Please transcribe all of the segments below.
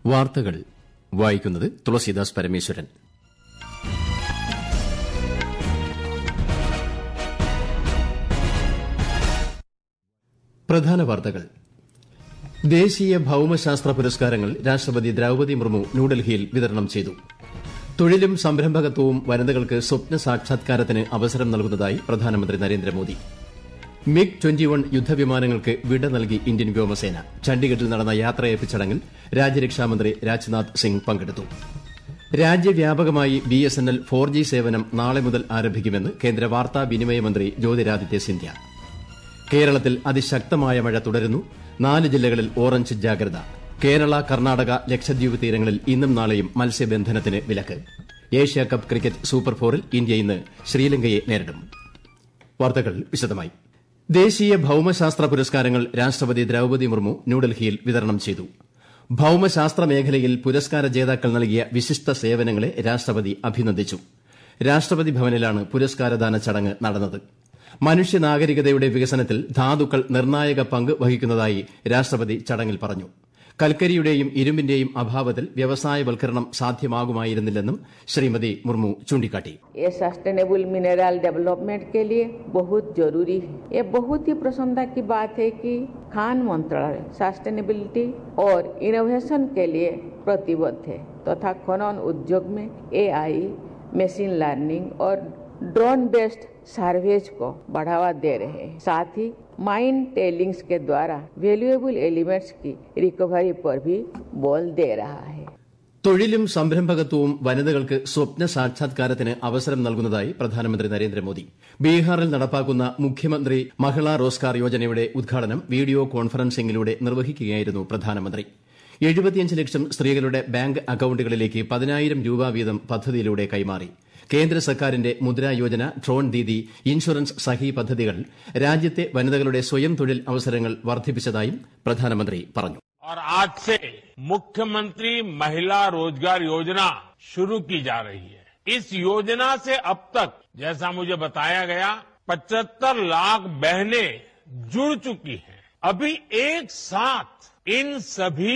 വാർത്തകൾ വായിക്കുന്നത് തുളസീദാസ് പരമേശ്വരൻ പ്രധാന വാർത്തകൾ ദേശീയ ഭൌമശാസ്ത്ര പുരസ്കാരങ്ങൾ രാഷ്ട്രപതി ദ്രൌപതി മുർമു ന്യൂഡൽഹിയിൽ വിതരണം ചെയ്തു തൊഴിലും സംരംഭകത്വവും വനിതകൾക്ക് സ്വപ്ന സാക്ഷാത്കാരത്തിന് അവസരം നൽകുന്നതായി പ്രധാനമന്ത്രി നരേന്ദ്രമോദി മിഗ് ട്വന്റി വൺ യുദ്ധവിമാനങ്ങൾക്ക് വിട നൽകി ഇന്ത്യൻ വ്യോമസേന ചണ്ഡിഗഡിൽ നടന്ന യാത്രയയപ്പ് ചടങ്ങിൽ രാജ്യരക്ഷാമന്ത്രി രാജ്നാഥ് സിംഗ് പങ്കെടുത്തു രാജ്യവ്യാപകമായി B S N L four G സേവനം നാളെ മുതൽ ആരംഭിക്കുമെന്ന് കേന്ദ്ര വാർത്താവിനിമയ മന്ത്രി ജ്യോതിരാദിത്യ സിന്ധ്യ കേരളത്തിൽ അതിശക്തമായ മഴ തുടരുന്നു നാല് ജില്ലകളിൽ ഓറഞ്ച് ജാഗ്രത കേരള കർണാടക ലക്ഷദ്വീപ് തീരങ്ങളിൽ ഇന്നും നാളെയും മത്സ്യബന്ധനത്തിന് വിലക്ക് ഏഷ്യ കപ്പ് ക്രിക്കറ്റ് സൂപ്പർ ഫോറിൽ ഇന്ത്യ ഇന്ന് ശ്രീലങ്കയെ നേരിടും വാർത്തകൾ വിശദമായി ദേശീയ ഭൌമശാസ്ത്ര പുരസ്കാരങ്ങൾ രാഷ്ട്രപതി ദ്രൌപതി മുർമു ന്യൂഡൽഹിയിൽ വിതരണം ചെയ്തു ഭൌമശാസ്ത്ര മേഖലയിൽ പുരസ്കാര ജേതാക്കൾ നൽകിയ വിശിഷ്ട സേവനങ്ങളെ രാഷ്ട്രപതി അഭിനന്ദിച്ചു രാഷ്ട്രപതി ഭവനിലാണ് പുരസ്കാരദാന ചടങ്ങ് നടന്നത് മനുഷ്യനാഗരികതയുടെ വികസനത്തിൽ ധാതുക്കൾ നിർണായക പങ്ക് വഹിക്കുന്നതായി രാഷ്ട്രപതി ചടങ്ങിൽ പറഞ്ഞു കൽക്കരിയുടെയും ഇരുമ്പിന്റെയും അഭാവത്തിൽ വ്യവസായവൽക്കരണം സാധ്യമാകുമായിരുന്നില്ലെന്നും ശ്രീമതി മുർമു ചൂണ്ടിക്കാട്ടി ये सस्टेनेबल मिनरल डेवलपमेंट के लिए बहुत जरूरी है ये बहुत ही प्रसन्नता की बात है कि खान मंत्रालय सस्टेनेबिलिटी और इनोवेशन के लिए प्रतिबद्ध है तथा तो खनन उद्योग में एआई मशीन लर्निंग और ड्रोन बेस्ड सर्वेज को बढ़ावा दे रहे हैं साथ ही माइन टेलिंग्स के द्वारा वैल्यूएबल एलिमेंट्स की रिकवरी पर भी बल दे रहा है തൊഴിലും സംരംഭകത്വവും വനിതകൾക്ക് സ്വപ്ന സാക്ഷാത്കാരത്തിന് അവസരം നൽകുന്നതായി പ്രധാനമന്ത്രി നരേന്ദ്രമോദി ബീഹാറിൽ നടപ്പാക്കുന്ന മുഖ്യമന്ത്രി മഹിളാ റോസ്ഗാർ യോജനയുടെ ഉദ്ഘാടനം വീഡിയോ കോൺഫറൻസിംഗിലൂടെ നിർവഹിക്കുകയായിരുന്നു പ്രധാനമന്ത്രി എഴുപത്തിയഞ്ച് ലക്ഷം സ്ത്രീകളുടെ ബാങ്ക് അക്കൌണ്ടുകളിലേക്ക് പതിനായിരം രൂപ വീതം പദ്ധതിയിലൂടെ കൈമാറി കേന്ദ്ര സർക്കാരിന്റെ മുദ്രാ യോജന ഡ്രോൺ ദീദി ഇൻഷുറൻസ് സഹി പദ്ധതികൾ രാജ്യത്തെ വനിതകളുടെ സ്വയം തൊഴിൽ അവസരങ്ങൾ വർദ്ധിപ്പിച്ചതായും പ്രധാനമന്ത്രി പറഞ്ഞു और आज से मुख्यमंत्री महिला रोजगार योजना शुरू की जा रही है इस योजना से अब तक जैसा मुझे बताया गया 75 लाख बहनें जुड़ चुकी हैं अभी एक साथ इन सभी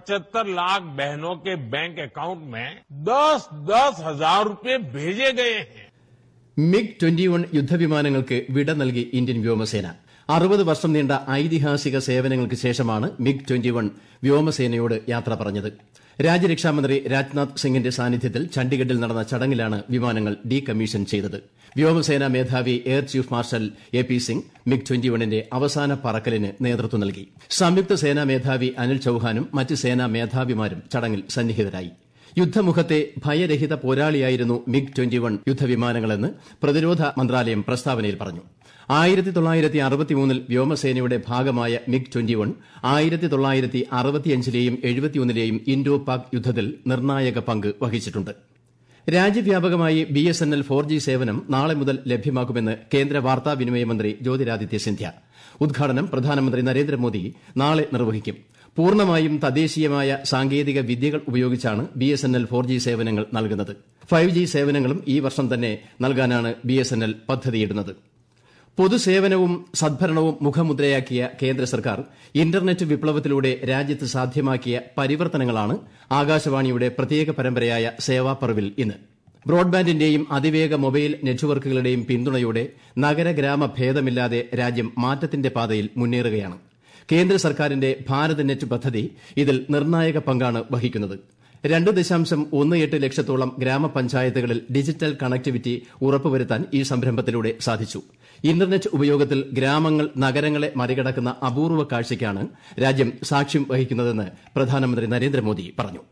75 लाख बहनों के बैंक अकाउंट में दस दस हजार रूपये भेजे गए हैं മിഗ് ട്വന്റി വൺ യുദ്ധവിമാനങ്ങൾക്ക് വിട നൽകി ഇന്ത്യൻ വ്യോമസേന അറുപത് വർഷം നീണ്ട ഐതിഹാസിക സേവനങ്ങൾക്ക് ശേഷമാണ് മിഗ് ട്വന്റി വൺ വ്യോമസേനയോട് യാത്ര പറഞ്ഞത് രാജ്യരക്ഷാമന്ത്രി രാജ്നാഥ് സിംഗിന്റെ സാന്നിധ്യത്തിൽ ചണ്ഡിഗഡിൽ നടന്ന ചടങ്ങിലാണ് വിമാനങ്ങൾ ഡീകമ്മീഷൻ ചെയ്തത് വ്യോമസേനാ മേധാവി air chief marshal A P Singh MiG twenty വണ്ണിന്റെ അവസാന പറക്കലിന് നേതൃത്വം നൽകി സംയുക്ത സേനാ മേധാവി അനിൽ ചൌഹാനും മറ്റ് സേനാ മേധാവിമാരും ചടങ്ങിൽ സന്നിഹിതരായി യുദ്ധമുഖത്തെ ഭയരഹിത പോരാളിയായിരുന്നു മിഗ് ട്വന്റി വൺ യുദ്ധവിമാനങ്ങളെന്ന് പ്രതിരോധ മന്ത്രാലയം പ്രസ്താവനയിൽ പറഞ്ഞു ആയിരത്തി തൊള്ളായിരത്തി അറുപത്തിമൂന്നിൽ വ്യോമസേനയുടെ ഭാഗമായ മിഗ് ട്വന്റി വൺ ആയിരത്തി തൊള്ളായിരത്തി അറുപത്തിയഞ്ചിലെയും എഴുപത്തിയൊന്നിലെയും ഇൻഡോ പാക് യുദ്ധത്തിൽ നിർണായക പങ്ക് വഹിച്ചിട്ടുണ്ട് രാജ്യവ്യാപകമായി B S N L four G സേവനം നാളെ മുതൽ ലഭ്യമാക്കുമെന്ന് കേന്ദ്ര വാർത്താവിനിമയ മന്ത്രി ജ്യോതിരാദിത്യ സിന്ധ്യ ഉദ്ഘാടനം പ്രധാനമന്ത്രി നരേന്ദ്രമോദി നാളെ നിർവഹിക്കും പൂർണ്ണമായും തദ്ദേശീയമായ സാങ്കേതിക വിദ്യകൾ ഉപയോഗിച്ചാണ് B S N L four G സേവനങ്ങൾ നൽകുന്നത് ഫൈവ് ജി സേവനങ്ങളും ഈ വർഷം തന്നെ നൽകാനാണ് ബി എസ് എൻ എൽ പദ്ധതിയിടുന്നത് പൊതുസേവനവും സദ്ഭരണവും മുഖമുദ്രയാക്കിയ കേന്ദ്ര സർക്കാർ ഇന്റർനെറ്റ് വിപ്ലവത്തിലൂടെ രാജ്യത്ത് സാധ്യമാക്കിയ പരിവർത്തനങ്ങളാണ് ആകാശവാണിയുടെ പ്രത്യേക പരമ്പരയായ സേവാപർവിൽ ഇന്ന് ബ്രോഡ്ബാൻഡിന്റെയും അതിവേഗ മൊബൈൽ നെറ്റ്വർക്കുകളുടെയും പിന്തുണയോടെ നഗര ഗ്രാമ ഭേദമില്ലാതെ രാജ്യം മാറ്റത്തിന്റെ പാതയിൽ മുന്നേറുകയാണ് കേന്ദ്ര സർക്കാരിന്റെ ഭാരത് നെറ്റ് പദ്ധതി ഇതിൽ നിർണായക പങ്കാണ് വഹിക്കുന്നത് രണ്ട് ദശാംശം ഒന്ന് എട്ട് ലക്ഷത്തോളം ഗ്രാമപഞ്ചായത്തുകളിൽ ഡിജിറ്റൽ കണക്ടിവിറ്റി ഉറപ്പുവരുത്താൻ ഈ സംരംഭത്തിലൂടെ സാധിച്ചു ഇന്റർനെറ്റ് ഉപയോഗത്തിൽ ഗ്രാമങ്ങൾ നഗരങ്ങളെ മറികടക്കുന്ന അപൂർവ കാഴ്ചയ്ക്കാണ് രാജ്യം സാക്ഷ്യം വഹിക്കുന്നതെന്ന് പ്രധാനമന്ത്രി നരേന്ദ്രമോദി പറഞ്ഞു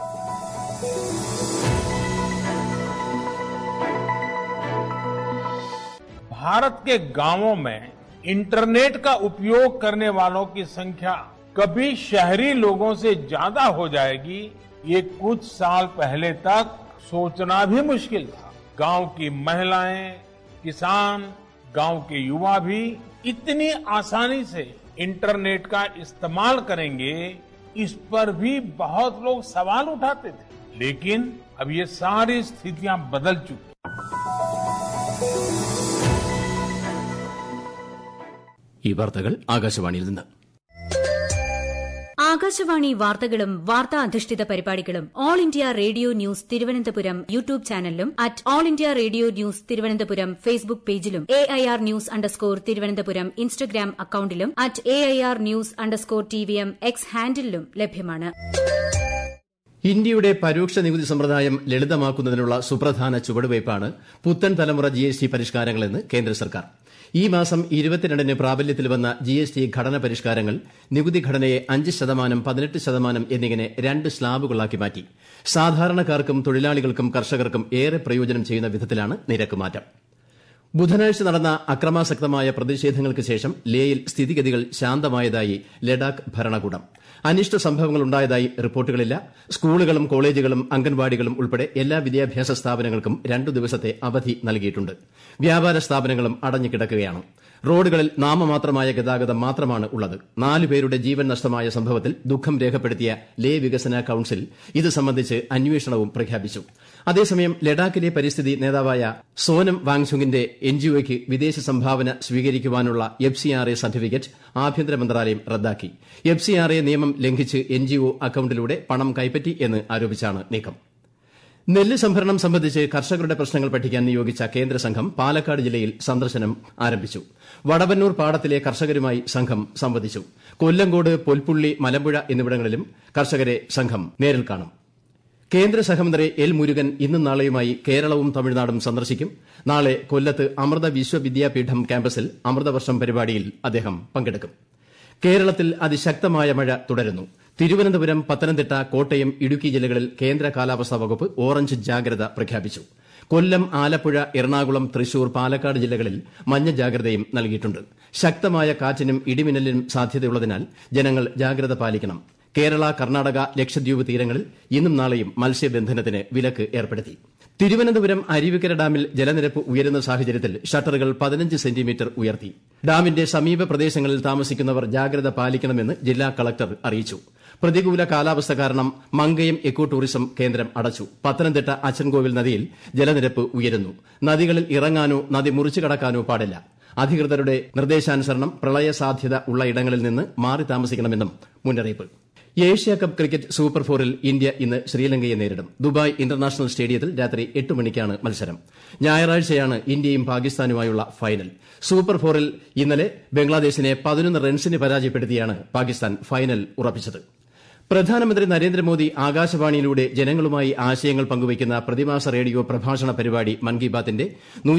भारत के गांवों में इंटरनेट का उपयोग करने वालों की संख्या कभी शहरी लोगों से ज्यादा हो जाएगी ये कुछ साल पहले तक सोचना भी मुश्किल था गांव की महिलाएं किसान गांव के युवा भी इतनी आसानी से इंटरनेट का इस्तेमाल करेंगे इस पर भी बहुत लोग सवाल उठाते थे लेकिन अब ये सारी स्थितियां बदल चुकी ഈ വാർത്തകൾ ആകാശവാണിയിൽ നിന്ന് ആകാശവാണി വാർത്തകളും വാർത്താ അധിഷ്ഠിത പരിപാടികളും All India Radio news Thiruvananthapuram YouTube ചാനലിലും at All India Radio news Thiruvananthapuram Facebook പേജിലും A I R news underscore Thiruvananthapuram Instagram അക്കൌണ്ടിലും at A I R news underscore T V M X ഹാൻഡിലും ലഭ്യമാണ് ഇന്ത്യയുടെ പരോക്ഷ നികുതി സമ്പ്രദായം ലളിതമാക്കുന്നതിനുള്ള സുപ്രധാന ചുവടുവയ്പ്പാണ് പുത്തൻ തലമുറ ജി എസ് ടി പരിഷ്കാരങ്ങളെന്ന് കേന്ദ്ര സർക്കാർ ഈ മാസം ഇരുപത്തിരണ്ടിന് പ്രാബല്യത്തിൽ വന്ന ജി എസ് ടി ഘടന പരിഷ്കാരങ്ങൾ നികുതി ഘടനയെ അഞ്ച് ശതമാനം പതിനെട്ട് ശതമാനം എന്നിങ്ങനെ രണ്ട് സ്ലാബുകളാക്കി മാറ്റി സാധാരണക്കാർക്കും തൊഴിലാളികൾക്കും കർഷകർക്കും ഏറെ പ്രയോജനം ചെയ്യുന്ന വിധത്തിലാണ് നിരക്ക് മാറ്റം ബുധനാഴ്ച നടന്ന അക്രമാസക്തമായ പ്രതിഷേധങ്ങൾക്ക് ശേഷം ലേയിൽ സ്ഥിതിഗതികൾ ശാന്തമായതായി ലഡാക്ക് ഭരണകൂടം അനിഷ്ട സംഭവങ്ങളുണ്ടായതായി റിപ്പോർട്ടുകളില്ല സ്കൂളുകളും കോളേജുകളും അംഗൻവാടികളും ഉൾപ്പെടെ എല്ലാ വിദ്യാഭ്യാസ സ്ഥാപനങ്ങൾക്കും രണ്ടു ദിവസത്തെ അവധി നൽകിയിട്ടുണ്ട് വ്യാപാര സ്ഥാപനങ്ങളും അടഞ്ഞുകിടക്കുകയാണ് റോഡുകളിൽ നാമമാത്രമായ ഗതാഗതം മാത്രമാണ് ഉള്ളത് നാലു പേരുടെ ജീവൻ നഷ്ടമായ സംഭവത്തിൽ ദുഃഖം രേഖപ്പെടുത്തിയ ലേ വികസന കൌൺസിൽ ഇത് സംബന്ധിച്ച് അന്വേഷണവും പ്രഖ്യാപിച്ചു അതേസമയം ലഡാക്കിലെ പരിസ്ഥിതി നേതാവായ സോനം വാങ്ചുങ്ങിന്റെ എൻജിഒയ്ക്ക് വിദേശ സംഭാവന സ്വീകരിക്കുവാനുള്ള F C R A certificate ആഭ്യന്തര മന്ത്രാലയം റദ്ദാക്കി എഫ് സി ആർ എ നിയമം ലംഘിച്ച് എൻജിഒ അക്കൌണ്ടിലൂടെ പണം കൈപ്പറ്റി എന്ന് ആരോപിച്ചാണ് നീക്കം നെല്ല് സംഭരണം സംബന്ധിച്ച് കർഷകരുടെ പ്രശ്നങ്ങൾ പഠിക്കാൻ നിയോഗിച്ച കേന്ദ്ര സംഘം പാലക്കാട് ജില്ലയിൽ സന്ദർശനം ആരംഭിച്ചു വടവന്നൂർ പാടത്തിലെ കർഷകരുമായി സംഘം സംവദിച്ചു കൊല്ലങ്കോട് പൊൽപ്പുള്ളി മലമ്പുഴ എന്നിവിടങ്ങളിലും കർഷകരെ സംഘം നേരിൽ കാണും കേന്ദ്ര സഹമന്ത്രി എൽ മുരുകൻ ഇന്നും നാളെയുമായി കേരളവും തമിഴ്നാടും സന്ദർശിക്കും നാളെ കൊല്ലത്ത് അമൃത വിശ്വവിദ്യാപീഠം ക്യാമ്പസിൽ അമൃതവർഷം പരിപാടിയിൽ അദ്ദേഹം പങ്കെടുക്കും കേരളത്തിൽ അതിശക്തമായ മഴ തുടരുന്നു തിരുവനന്തപുരം പത്തനംതിട്ട കോട്ടയം ഇടുക്കി ജില്ലകളിൽ കേന്ദ്ര കാലാവസ്ഥാ വകുപ്പ് ഓറഞ്ച് ജാഗ്രത പ്രഖ്യാപിച്ചു കൊല്ലം ആലപ്പുഴ എറണാകുളം തൃശൂർ പാലക്കാട് ജില്ലകളിൽ മഞ്ഞ ജാഗ്രതയും നൽകിയിട്ടുണ്ട് ശക്തമായ കാറ്റിനും ഇടിമിന്നലിനും സാധ്യതയുള്ളതിനാൽ ജനങ്ങൾ ജാഗ്രത പാലിക്കണം കേരള കർണാടക ലക്ഷദ്വീപ് തീരങ്ങളിൽ ഇന്നും നാളെയും മത്സ്യബന്ധനത്തിന് വിലക്ക് ഏർപ്പെടുത്തി തിരുവനന്തപുരം അരുവിക്കര ഡാമിൽ ജലനിരപ്പ് ഉയരുന്ന സാഹചര്യത്തിൽ ഷട്ടറുകൾ പതിനഞ്ച് സെന്റിമീറ്റർ ഉയർത്തി ഡാമിന്റെ സമീപ പ്രദേശങ്ങളിൽ താമസിക്കുന്നവർ ജാഗ്രത പാലിക്കണമെന്ന് ജില്ലാ കളക്ടർ അറിയിച്ചു പ്രതികൂല കാലാവസ്ഥ കാരണം മങ്കയം എക്കോ ടൂറിസം കേന്ദ്രം അടച്ചു പത്തനംതിട്ട അച്ചൻകോവിൽ നദിയിൽ ജലനിരപ്പ് ഉയരുന്നു നദികളിൽ ഇറങ്ങാനോ നദി മുറിച്ചു കടക്കാനോ പാടില്ല അധികൃതരുടെ നിർദ്ദേശാനുസരണം പ്രളയ സാധ്യത ഉള്ള ഇടങ്ങളിൽ നിന്ന് മാറി താമസിക്കണമെന്നും മുന്നറിയിപ്പ് ഏഷ്യ കപ്പ് ക്രിക്കറ്റ് സൂപ്പർ ഫോറിൽ ഇന്ത്യ ഇന്ന് ശ്രീലങ്കയെ നേരിടും ദുബായ് ഇന്റർനാഷണൽ സ്റ്റേഡിയത്തിൽ രാത്രി എട്ട് മണിക്കാണ് മത്സരം ഞായറാഴ്ചയാണ് ഇന്ത്യയും പാകിസ്ഥാനുമായുള്ള ഫൈനൽ സൂപ്പർ ഫോറിൽ ഇന്നലെ ബംഗ്ലാദേശിനെ പതിനൊന്ന് റൺസിന് പരാജയപ്പെടുത്തിയാണ് പാകിസ്ഥാൻ ഫൈനൽ ഉറപ്പിച്ചത് പ്രധാനമന്ത്രി നരേന്ദ്രമോദി ആകാശവാണിയിലൂടെ ജനങ്ങളുമായി ആശയങ്ങൾ പങ്കുവയ്ക്കുന്ന പ്രതിമാസ റേഡിയോ പ്രഭാഷണ പരിപാടി മൻ കി ബാത്തിന്റെ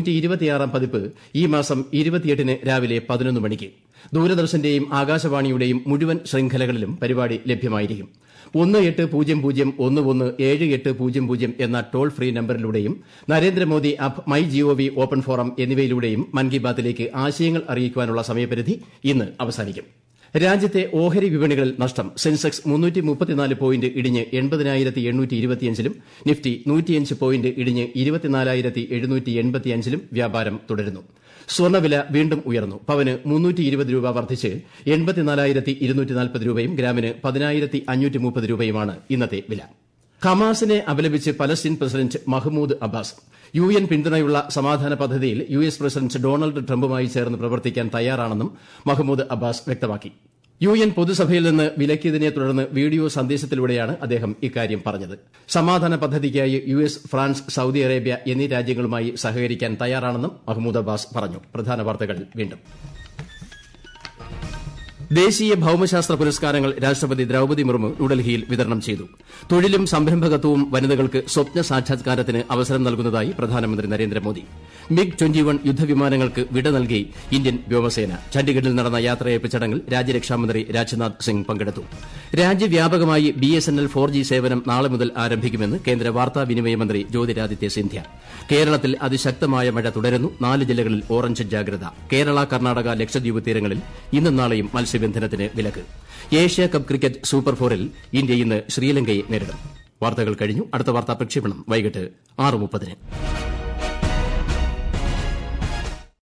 പതിപ്പ് ഈ മാസം ഇരുപത്തിയെട്ടിന് രാവിലെ പതിനൊന്ന് മണിക്ക് ദൂരദർശന്റെയും ആകാശവാണിയുടെയും മുഴുവൻ ശൃംഖലകളിലും പരിപാടി ലഭ്യമായിരിക്കും ഒന്ന് എട്ട് പൂജ്യം പൂജ്യം ഒന്ന് ഒന്ന് ഏഴ് എട്ട് പൂജ്യം പൂജ്യം എന്ന ടോൾ ഫ്രീ നമ്പറിലൂടെയും Narendra Modi app my GOV open forum എന്നിവയിലൂടെയും മൻ കി ബാത്തിലേക്ക് ആശയങ്ങൾ അറിയിക്കുവാനുള്ള സമയപരിധി ഇന്ന് അവസാനിക്കും രാജ്യത്തെ ഓഹരി വിപണികളിൽ നഷ്ടം സെൻസെക്സ് മുന്നൂറ്റി മുപ്പത്തിനാല് പോയിന്റ് ഇടിഞ്ഞ് എൺപതിനായിരത്തി എണ്ണൂറ്റി ഇരുപത്തിയഞ്ചിലും നിഫ്റ്റി നൂറ്റിയഞ്ച് പോയിന്റ് ഇടിഞ്ഞ് ഇരുപത്തിനാലായിരത്തി എഴുന്നൂറ്റി എൺപത്തിയഞ്ചിലും വ്യാപാരം തുടരുന്നു സ്വർണ്ണവില വീണ്ടും ഉയർന്നു പവന് മുന്നൂറ്റി ഇരുപത് രൂപ വർദ്ധിച്ച് എൺപത്തിനാലായിരത്തി ഇരുന്നൂറ്റി നാൽപ്പത് രൂപയും ഗ്രാമിന് പതിനായിരത്തി അഞ്ഞൂറ്റി മുപ്പത് രൂപയുമാണ് ഇന്നത്തെ വില ഹമാസിനെ അപലപിച്ച് Palestine president Mahmoud Abbas U N പിന്തുണയുള്ള സമാധാന പദ്ധതിയിൽ യു എസ് പ്രസിഡന്റ് ഡൊണാൾഡ് ട്രംപുമായി ചേർന്ന് പ്രവർത്തിക്കാൻ തയ്യാറാണെന്നും മഹ്മൂദ് അബ്ബാസ് വ്യക്തമാക്കി യു എൻ പൊതുസഭയിൽ നിന്ന് വിലക്കിയതിനെ തുടർന്ന് വീഡിയോ സന്ദേശത്തിലൂടെയാണ് അദ്ദേഹം ഇക്കാര്യം പറഞ്ഞത് സമാധാന പദ്ധതിക്കായി U S France Saudi Arabia എന്നീ രാജ്യങ്ങളുമായി സഹകരിക്കാൻ തയ്യാറാണെന്നും മഹ്മൂദ് അബ്ബാസ് പറഞ്ഞു പ്രധാന വാർത്തകൾ വീണ്ടും ദേശീയ ഭൌമശാസ്ത്ര പുരസ്കാരങ്ങൾ രാഷ്ട്രപതി ദ്രൌപതി മുർമു ന്യൂഡൽഹിയിൽ വിതരണം ചെയ്തു തൊഴിലും സംരംഭകത്വവും വനിതകൾക്ക് സ്വപ്ന സാക്ഷാത്കാരത്തിന് അവസരം നൽകുന്നതായി പ്രധാനമന്ത്രി നരേന്ദ്രമോദി മിഗ് ട്വന്റി വൺ യുദ്ധവിമാനങ്ങൾക്ക് വിട നൽകി ഇന്ത്യൻ വ്യോമസേന ചണ്ഡിഗഡിൽ നടന്ന യാത്രയയപ്പ് ചടങ്ങിൽ രാജ്യരക്ഷാമന്ത്രി രാജ്നാഥ് സിംഗ് പങ്കെടുത്തു രാജ്യവ്യാപകമായി B S N L four G സേവനം നാളെ മുതൽ ആരംഭിക്കുമെന്ന് കേന്ദ്ര വാർത്താവിനിമയ മന്ത്രി ജ്യോതിരാദിത്യ സിന്ധ്യ കേരളത്തിൽ അതിശക്തമായ മഴ തുടരുന്നു നാല് ജില്ലകളിൽ ഓറഞ്ച് ജാഗ്രത കേരള കർണാടക ലക്ഷദ്വീപ് തീരങ്ങളിൽ ഇന്നും നാളെയും മത്സ്യബന്ധനത്തിന് വിലക്ക് ഏഷ്യ കപ്പ് ക്രിക്കറ്റ് സൂപ്പർ ഫോറിൽ ഇന്ത്യ ഇന്ന് ശ്രീലങ്കയെ നേരിടും വാർത്തകൾ കഴിഞ്ഞു അടുത്ത വാർത്താ പ്രക്ഷേപണം വൈകിട്ട് ആറ് മുപ്പതിന്